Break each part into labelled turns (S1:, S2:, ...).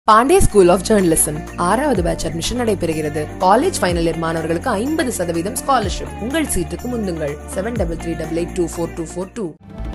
S1: Pandey school of journalism ஆறாவது batch admission நடைபெறுகிறது college final year மாணவர்களுக்கு ஐம்பது சதவீதம் ஸ்காலர்ஷிப் உங்கள் சீட்டுக்கு முந்துங்கள் seven double three double eight two four two four two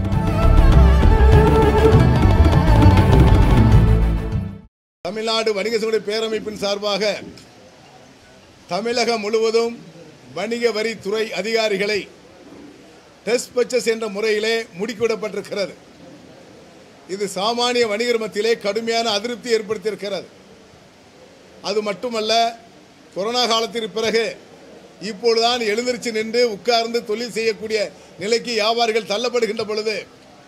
S2: Tamil Nadu வணிக சபை பேரமைப்பின் சார்பாக தமிழகம் முழுவதும் வணிக வரித்துறை அதிகாரிகளை டெஸ்ட் பர்ச்சஸ் என்ற முறையிலே முடுக்கிவிடப்பட்டிருக்கிறது இது சாமானிய வணிகர் மத்தியிலே கடுமையான அதிருப்தி ஏற்படுத்தியிருக்கிறது அது மட்டுமல்ல கொரோனா காலத்திற்கு பிறகு இப்பொழுதுதான் எழுந்திருச்சு நின்று உட்கார்ந்து தொழில் செய்யக்கூடிய நிலைக்கு வியாபாரிகள் தள்ளப்படுகின்ற பொழுது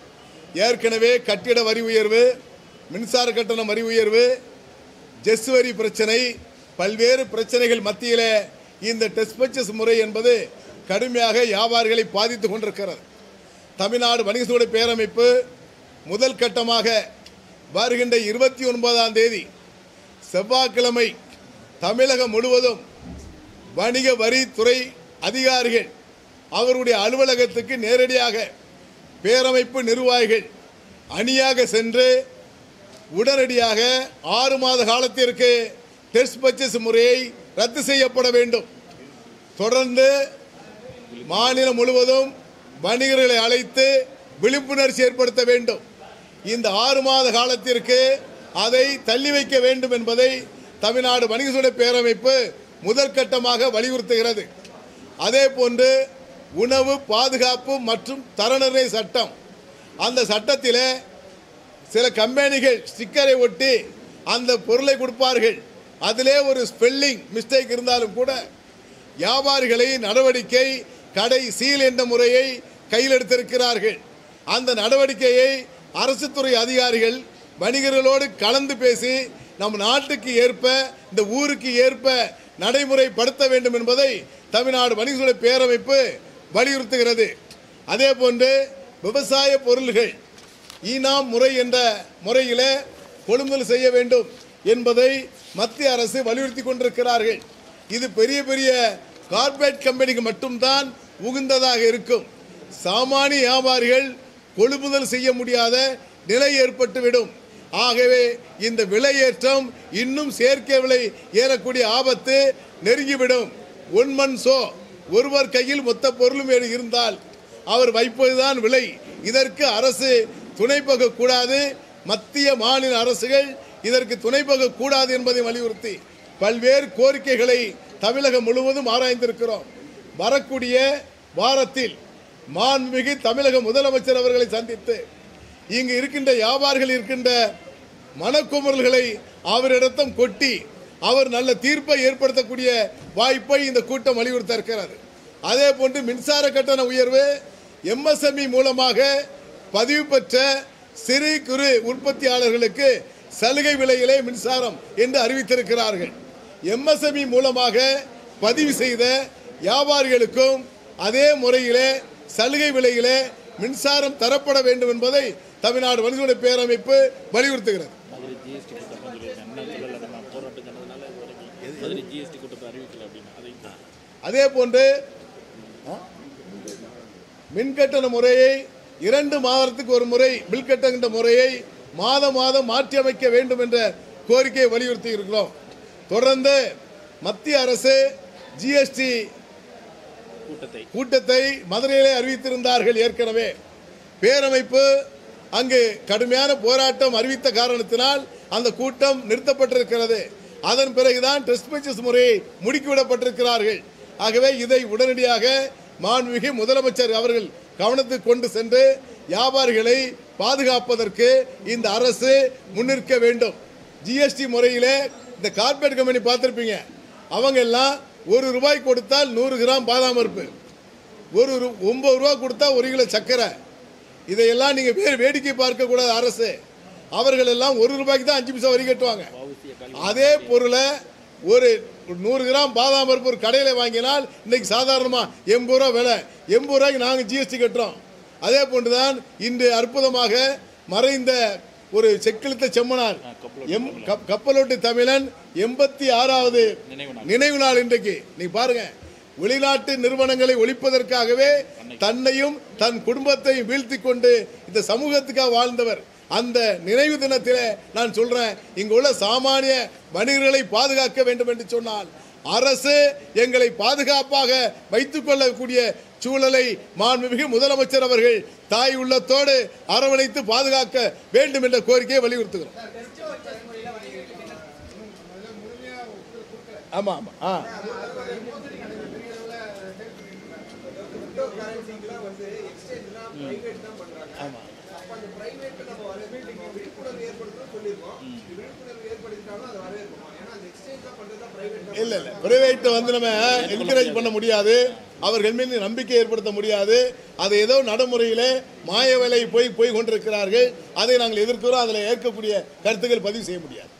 S2: ஏற்கனவே கட்டிட வரி உயர்வு மின்சார கட்டண வரி உயர்வு ஜெஸ் வரி பிரச்சனை பல்வேறு பிரச்சனைகள் மத்தியில் இந்த டெஸ்ட் பர்ச்சேஸ் முறை என்பது கடுமையாக வியாபாரிகளை பாதித்து கொண்டிருக்கிறது தமிழ்நாடு வணிக சூழ பேரமைப்பு முதல் கட்டமாக வருகின்ற இருபத்தி ஒன்பதாம் தேதி செவ்வாய்க்கிழமை தமிழகம் முழுவதும் வணிக வரித்துறை அதிகாரிகள் அவருடைய அலுவலகத்துக்கு நேரடியாக பேரமைப்பு நிர்வாகிகள் அணியாக சென்று உடனடியாக ஆறு மாத காலத்திற்கு டெஸ்ட் பர்ச்சேஸ் முறையை ரத்து செய்யப்பட வேண்டும் தொடர்ந்து மாநிலம் முழுவதும் வணிகர்களை அழைத்து விழிப்புணர்ச்சி ஏற்படுத்த வேண்டும் இந்த ஆறு மாத காலத்திற்கு அதை தள்ளி வைக்க வேண்டும் என்பதை தமிழ்நாடு வணிக சூழ பேரமைப்பு முதல் கட்டமாக வலியுறுத்துகிறது அதே போன்று உணவு பாதுகாப்பு மற்றும் தரநிர்ணய சட்டம் அந்த சட்டத்தில் சில கம்பெனிகள் ஸ்டிக்கரை ஒட்டி அந்த பொருளை கொடுப்பார்கள் அதிலே ஒரு ஸ்பெல்லிங் மிஸ்டேக் இருந்தாலும் கூட வியாபாரிகளை நடவடிக்கை கடை சீல் என்ற முறையை கையில் எடுத்திருக்கிறார்கள் அந்த நடவடிக்கையை அரசு துறை அதிகாரிகள் வணிகர்களோடு கலந்து பேசி நம் நாட்டுக்கு ஏற்ப இந்த ஊருக்கு ஏற்ப நடைமுறைப்படுத்த வேண்டும் என்பதை தமிழ்நாடு வணிகத்துறை பேரமைப்பு வலியுறுத்துகிறது அதே போன்று விவசாய பொருள்கள் ஈனாம் முறை என்ற முறையிலே கொள்முதல் செய்ய வேண்டும் என்பதை மத்திய அரசு வலியுறுத்தி கொண்டிருக்கிறார்கள் இது பெரிய பெரிய கார்ப்பரேட் கம்பெனிக்கு மட்டும்தான் உகந்ததாக இருக்கும் சாமானிய வியாபாரிகள் கொள்முதல் செய்ய முடியாத நிலை ஏற்பட்டுவிடும் ஆகவே இந்த விலையேற்றம் இன்னும் செயற்கை விலை ஏறக்கூடிய ஆபத்து நெருங்கிவிடும் ஒன்மன் சோ ஒருவர் கையில் மொத்த பொருளும் இருந்தால் அவர் வைப்பதுதான் விலை இதற்கு அரசு துணை கூடாது மத்திய மாநில அரசுகள் இதற்கு துணை கூடாது என்பதை வலியுறுத்தி பல்வேறு கோரிக்கைகளை தமிழகம் முழுவதும் ஆராய்ந்திருக்கிறோம் வரக்கூடிய வாரத்தில் மாண்புமிகு தமிழக முதலமைச்சர் அவர்களை சந்தித்து இங்கு இருக்கின்ற வியாபாரிகள் இருக்கின்ற மனக்குமுறல்களை அவரிடத்தம் கொட்டி அவர் நல்ல தீர்ப்பை ஏற்படுத்தக்கூடிய வாய்ப்பை இந்த கூட்டம் வலியுறுத்த இருக்கிறது அதே போன்று மின்சார கட்டண உயர்வு எம்எஸ்எம்இ மூலமாக பதிவு பெற்ற சிறு குறு உற்பத்தியாளர்களுக்கு சலுகை விலையிலே மின்சாரம் என்று அறிவித்திருக்கிறார்கள் எம்எஸ்எம்இ மூலமாக பதிவு செய்த வியாபாரிகளுக்கும் அதே முறையிலே சலுகை விலையிலே மின்சாரம் தரப்பட வேண்டும் என்பதை தமிழ்நாடு வணிக பேரமைப்பு வலியுறுத்துகிறது
S3: மதுரை ஜிஎஸ்டி கூட்டம் சொல்லியிருக்கேன் என்ன சொல்லலை நம்ம போராட்டம் சொன்னதுனால இது வரைக்கும் மதுரை ஜிஎஸ்டி கூட்டத்தை அறிவிக்கல அப்படின்னு அதை
S2: அதே போன்று மின் கட்டண முறையை இரண்டு மாதத்துக்கு ஒரு முறை பில் கட்டுகின்ற முறையை மாதம் மாதம் மாற்றி அமைக்க வேண்டும் என்ற கோரிக்கையை வலியுறுத்தி இருக்கிறோம் தொடர்ந்து மத்திய அரசு ஜிஎஸ்டி
S3: கூட்டத்தை
S2: கூட்டத்தை மதுரையிலே அறிவித்திருந்தார்கள் ஏற்கனவே பேரமைப்பு அங்கு கடுமையான போராட்டம் அறிவித்த காரணத்தினால் அந்த கூட்டம் நிறுத்தப்பட்டிருக்கிறது அதன் பிறகுதான் டெஸ்ட் பர்ச்சேஸ் முறையை முடுக்கிவிடப்பட்டிருக்கிறார்கள் ஆகவே இதை உடனடியாக மாண்புமிகு முதலமைச்சர் அவர்கள் கவனத்துக்கு கொண்டு சென்று வியாபாரிகளை பாதுகாப்பதற்கு இந்த அரசு முன்னிற்க வேண்டும் ஜிஎஸ்டி முறையிலே இந்த கார்ப்பரேட் கம்பெனி பார்த்துருப்பீங்க அவங்க எல்லாம் ஒரு ரூபாய் கொடுத்தால் நூறு கிராம் பாதாம் பருப்பு ஒரு ரு- ஒன்பது ரூபா கொடுத்தா ஒரு கிலோ சர்க்கரை இதையெல்லாம் நீங்கள் வேறு வேடிக்கை பார்க்கக்கூடாது அரசு அவர்கள் எல்லாம் ஒரு ரூபாய்க்கு தான் அஞ்சு பைசா வரி கட்டுவாங்க அதே பொருளை ஒரு நூறு கிராம் பாதாம் பருப்பு ஒரு கடையில் வாங்கினால் இன்னைக்கு சாதாரணமாக எண்பது ரூபா விலை எண்பது ரூபாய்க்கு நாங்கள் ஜிஎஸ்டி கட்டுறோம் அதே போன்று தான் இன்று அற்புதமாக மறைந்த ஒரு செக்கிழுத்த செம்மனார் எம் கப்- கப்பலோட்டு தமிழன் எண்பத்தி ஆறாவது
S3: நினைவு நாள்.
S2: நினைவு நாள் இன்றைக்கு நீ பாருங்க வெளிநாட்டு நிறுவனங்களை ஒழிப்பதற்காகவே தன்னையும் தன் குடும்பத்தையும் வீழ்த்தி கொண்டு இந்த சமூகத்துக்காக வாழ்ந்தவர் அந்த நினைவு தினத்திலே நான் சொல்றேன் இங்கு உள்ள சாமானிய வணிகர்களை பாதுகாக்க வேண்டும் என்று சொன்னால் அரசு எங்களை பாதுகாப்பாக வைத்துக் கொள்ளக்கூடிய சூழலை மாண்புமிகு முதலமைச்சர் அவர்கள் தாய் உள்ளத்தோடு அரவணைத்து பாதுகாக்க வேண்டும் என்ற கோரிக்கையை வலியுறுத்துகிறோம் ஆமா ஆமா ஆ ஆமா இல்ல இல்ல பிரைவேட் வந்து நம்ம என்கரேஜ் பண்ண முடியாது அவர்கள் மீது நம்பிக்கை ஏற்படுத்த முடியாது அது ஏதோ நடைமுறையிலே மாய விலை போய் போய் கொண்டிருக்கிறார்கள் அதை நாங்கள் எதிர்க்கிறோம் அதில் ஏற்கக்கூடிய கருத்துக்கள் பதிவு செய்ய முடியாது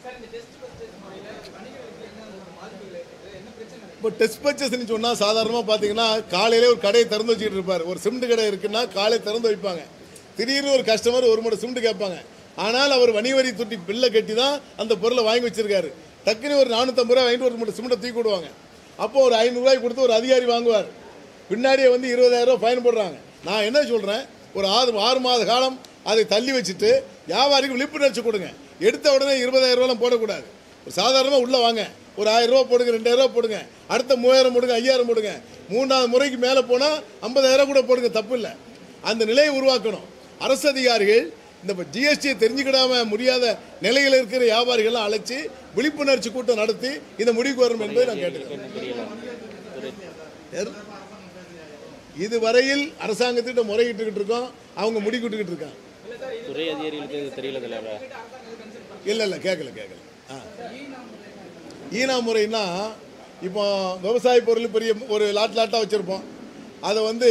S2: இப்போ டெஸ்ட் பர்ச்சேஸ்னு சொன்னால் சாதாரணமாக பார்த்தீங்கன்னா காலையிலே ஒரு கடையை திறந்து வச்சுக்கிட்டு இருப்பார் ஒரு சிமெண்ட் கடை இருக்குன்னா காலை திறந்து வைப்பாங்க திடீர்னு ஒரு கஸ்டமர் ஒரு மூட்டை சிமெண்ட் கேட்பாங்க ஆனால் அவர் வணிக வரி தொட்டி பில்லை கட்டி தான் அந்த பொருளை வாங்கி வச்சிருக்காரு டக்குன்னு ஒரு நானூற்றம்பது ரூபா வாங்கிட்டு ஒரு மூட்டை சிமெண்ட்டை தூக்கி விடுவாங்க அப்போ ஒரு ஐநூறுரூவாய் கொடுத்து ஒரு அதிகாரி வாங்குவார் பின்னாடியே வந்து இருபதாயிரம் ரூபாய் ஃபைன் போடுறாங்க நான் என்ன சொல்கிறேன் ஒரு ஆறு ஆறு மாத காலம் அதை தள்ளி வச்சுட்டு வியாபாரிக்கு விழிப்புணர்ச்சி கொடுங்க எடுத்த உடனே இருபதாயிரம் ரூபாய்லாம் போடக்கூடாது ஒரு சாதாரணமாக உள்ளே வாங்க ஒரு ஆயிரம் ரூபா போடுங்க ரெண்டாயிரம் ரூபா போடுங்க அடுத்த மூவாயிரம் போடுங்க ஐயாயிரம் போடுங்க மூணாவது முறைக்கு மேலே போனால் ஐம்பதாயிரம் கூட போடுங்க தப்பு இல்லை அந்த நிலையை உருவாக்கணும் அரசு அதிகாரிகள் இந்த ஜிஎஸ்டியை தெரிஞ்சுக்கிடாம முடியாத நிலையில் இருக்கிற வியாபாரிகள்லாம் அழைச்சி விழிப்புணர்ச்சி கூட்டம் நடத்தி இந்த முடிவுக்கு வரும் என்பதை நான் கேட்டுக்கிறேன்
S3: என்ன தெரியல துறை
S2: யார்? இதுவரையில் அரசாங்கத்திட்ட முறையிட்டுக்கிட்டு இருக்கோம் அவங்க முடிக்கிட்டுக்கிட்டு இருக்காங்க
S3: துறை அதிகாரிகளுக்கு இது தெரியல தலைவரா
S2: இல்லை இல்லை கேட்கல கேட்கல ஆ ஈனா முறைன்னா இப்போ விவசாய பொருள் பெரிய ஒரு லாட் லாட்டாக வச்சுருப்போம் அதை வந்து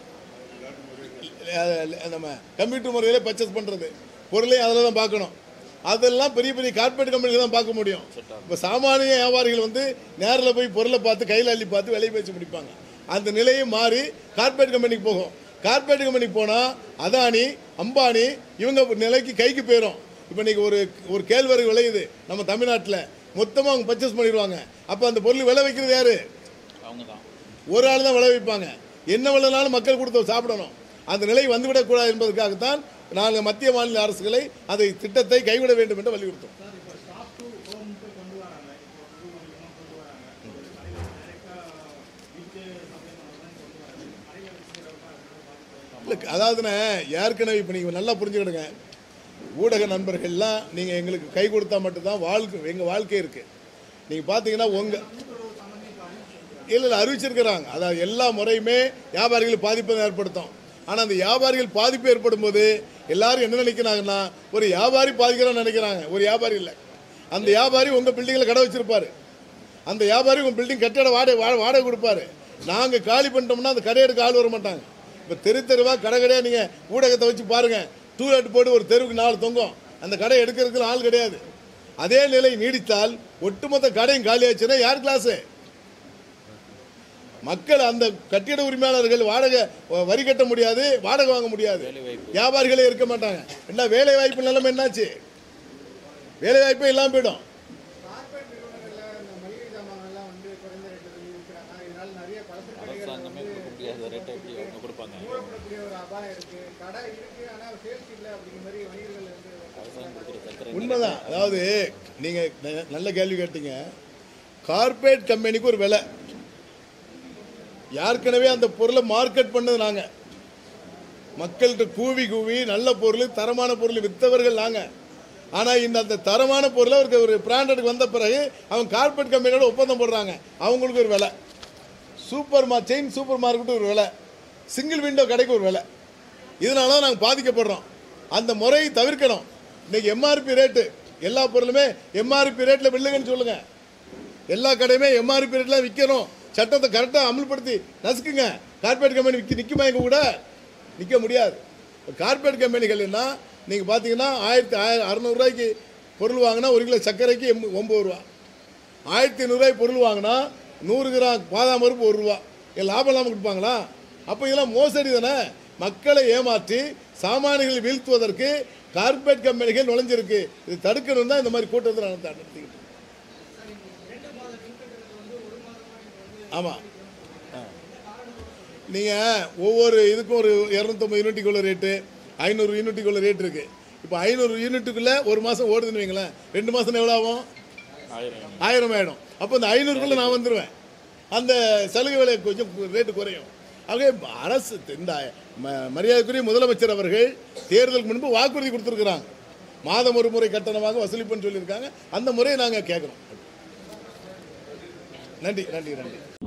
S2: அஹ், நம்ம கம்ப்யூட்டர் முறையில் பர்ச்சேஸ் பண்ணுறது பொருளையும் அதில் தான் பார்க்கணும் அதெல்லாம் பெரிய பெரிய கார்பரேட் கம்பெனிகள் தான் பார்க்க முடியும் இப்போ சாமானிய வியாபாரிகள் வந்து நேரில் போய் பொருளை பார்த்து கையில் அள்ளி பார்த்து விலை பேசி முடிப்பாங்க அந்த நிலையும் மாறி கார்பரேட் கம்பெனிக்கு போகும் கார்பரேட் கம்பெனிக்கு போனால் அதானி அம்பானி இவங்க நிலைக்கு கைக்கு போயிடும் இப்போ இன்னைக்கு ஒரு ஒரு கேழ்வரகு விளையுது நம்ம தமிழ்நாட்டில் மொத்தமாக அவங்க பர்ச்சேஸ் பண்ணிடுவாங்க அப்போ அந்த பொருள் விளை வைக்கிறது யாரு
S3: அவங்க தான்
S2: ஒரு ஆள் தான் விளை வைப்பாங்க என்ன விளைனாலும் மக்கள் கொடுத்து சாப்பிடணும் அந்த நிலை வந்துவிடக்கூடாது என்பதற்காகத்தான் நாங்கள் மத்திய மாநில அரசுகளை அதை திட்டத்தை கைவிட வேண்டும் என்று வலியுறுத்தோம் இல்லை அதாவதுண்ணே ஏற்கனவே இப்போ நீங்கள் நல்லா புரிஞ்சுக்கிடுங்க ஊடக நண்பர்கள்லாம் நீங்கள் எங்களுக்கு கை கொடுத்தா மட்டும்தான் வாழ்க்கை எங்கள் வாழ்க்கை இருக்குது நீங்கள் பார்த்தீங்கன்னா உங்கள் இல்லை இல்லை அறிவிச்சிருக்கிறாங்க அதாவது எல்லா முறையுமே வியாபாரிகள் பாதிப்பை ஏற்படுத்தும் ஆனால் அந்த வியாபாரிகள் பாதிப்பு ஏற்படும் போது எல்லாரும் என்ன நினைக்கிறாங்கன்னா ஒரு வியாபாரி பாதிக்கிறான்னு நினைக்கிறாங்க ஒரு வியாபாரி இல்லை அந்த வியாபாரி உங்கள் பில்டிங்கில் கடை வச்சிருப்பாரு அந்த வியாபாரி உங்கள் பில்டிங் கட்டிட வாடகை வா- வாடகை கொடுப்பாரு நாங்கள் காலி பண்ணிட்டோம்னா அந்த கடை எடுக்க ஆள் வர மாட்டாங்க இப்போ தெரு தெருவா கடை கடையாக நீங்கள் ஊடகத்தை வச்சு பாருங்கள் டூலெட் போட்டு ஒரு தெருவுக்கு நாலு தொங்கும் அந்த கடை எடுக்கிறதுக்கு ஆள் கிடையாது அதே நிலை நீடித்தால் ஒட்டுமொத்த கடையும் காலியாச்சுன்னா யார் கிளாஸு மக்கள் அந்த கட்டிட உரிமையாளர்கள் வாடகை வ- வரி கட்ட முடியாது வாடகை வாங்க முடியாது வியாபாரிகளே இருக்க மாட்டாங்க என்ன வேலை வாய்ப்பு நிலைமை என்னாச்சு வேலை வாய்ப்பே இல்லாமல் போயிடும்
S4: கார்பரேட் நிறுவனங்கள்ல இந்த மளிகை சாமான்கள்லாம் வந்து குறைந்த ரேட்டில் சொல்லி விற்கிறாங்க இதனால நிறைய பலசர கடைகள்
S3: அரசாங்கமே கொடுக்க முடியாத ரேட்டை எப்படி அவங்க கொடுப்பாங்க
S4: மூடப்படக்கூடிய ஒரு அபாயம் இருக்கு கடை இருக்கு ஆனா சேல்ஸ் இல்லை அப்படிங்கிற மாதிரி வணிகர்கள் வந்து
S3: அரசாங்கம் கொடுக்குற சக்கரை
S2: உண்மைதான் அதாவது நீங்கள் ந- நல்ல கேள்வி கேட்டீங்க கார்ப்பரேட் கம்பெனிக்கு ஒரு விலை ஏற்கனவே அந்த பொருளை மார்க்கெட் பண்ணது நாங்கள் மக்கள்கிட்ட கூவி கூவி நல்ல பொருள் தரமான பொருள் விற்றவர்கள் நாங்கள் ஆனால் இந்த அந்த தரமான பொருளை அவருக்கு ஒரு பிராண்டடுக்கு வந்த பிறகு அவங்க கார்ப்பரேட் கம்பெனியோட ஒப்பந்தம் போடுறாங்க அவங்களுக்கு ஒரு விலை சூப்பர் மா செயின் சூப்பர் மார்க்கெட்டு ஒரு விலை சிங்கிள் விண்டோ கடைக்கு ஒரு விலை இதனால தான் நாங்கள் பாதிக்கப்படுறோம் அந்த முறையை தவிர்க்கணும் இன்னைக்கு எம்ஆர்பி ரேட்டு எல்லா பொருளுமே எம்ஆர்பி ரேட்டில் வில்லுங்கன்னு சொல்லுங்கள் எல்லா கடையுமே எம்ஆர்பி ரேட்டில் விற்கணும் சட்டத்தை கரெக்டாக அமல்படுத்தி நசுக்குங்க கார்ப்பரேட் கம்பெனி விற்க நிற்குமா எங்கள் கூட நிற்க முடியாது கார்ப்பரேட் கம்பெனிகள்னா நீங்கள் பார்த்தீங்கன்னா ஆயிரத்தி ஆயிரம் அறநூறுரூவாய்க்கு பொருள் வாங்கினா ஒரு கிலோ சர்க்கரைக்கு எம் ஒம்பது ரூபா ஆயிரத்தி ஐநூறுரூவாய்க்கு பொருள் வாங்கினா நூறு கிராம் பாதாம் பருப்பு ஒரு ரூபா இது லாபம் இல்லாமல் கொடுப்பாங்களா அப்போ இதெல்லாம் மோசடி தானே மக்களை ஏமாற்றி சாமானியர்களை வீழ்த்துவதற்கு கார்ப்பரேட் கம்பெனிகள் நுழைஞ்சிருக்கு இது தடுக்கணும் தான் இந்த மாதிரி கூட்டத்தை நடத்த நடத்திக்கிட்டு ஆமாம் நீங்கள் ஒவ்வொரு இதுக்கும் ஒரு இரநூத்தம்பது யூனிட்டுக்கு உள்ள ரேட்டு ஐநூறு யூனிட்டுக்கு உள்ள ரேட் இருக்குது இப்போ ஐநூறு யூனிட்டுக்குள்ள ஒரு மாதம் ஓடுதுன்னு வைங்களேன் ரெண்டு மாதம் எவ்வளோ ஆகும்
S3: ஆயிரம்
S2: ஆயிரம் ஆயிடும் அப்போ இந்த ஐநூறுக்குள்ள நான் வந்துடுவேன் அந்த சலுகை விலை கொஞ்சம் ரேட்டு குறையும் ஆகவே அரசு இந்த ம- மரியாதைக்குரிய முதலமைச்சர் அவர்கள் தேர்தலுக்கு முன்பு வாக்குறுதி கொடுத்துருக்குறாங்க மாதம் ஒரு முறை கட்டணமாக வசூலிப்புன்னு சொல்லியிருக்காங்க அந்த முறையை நாங்கள் கேட்குறோம் நன்றி நன்றி நன்றி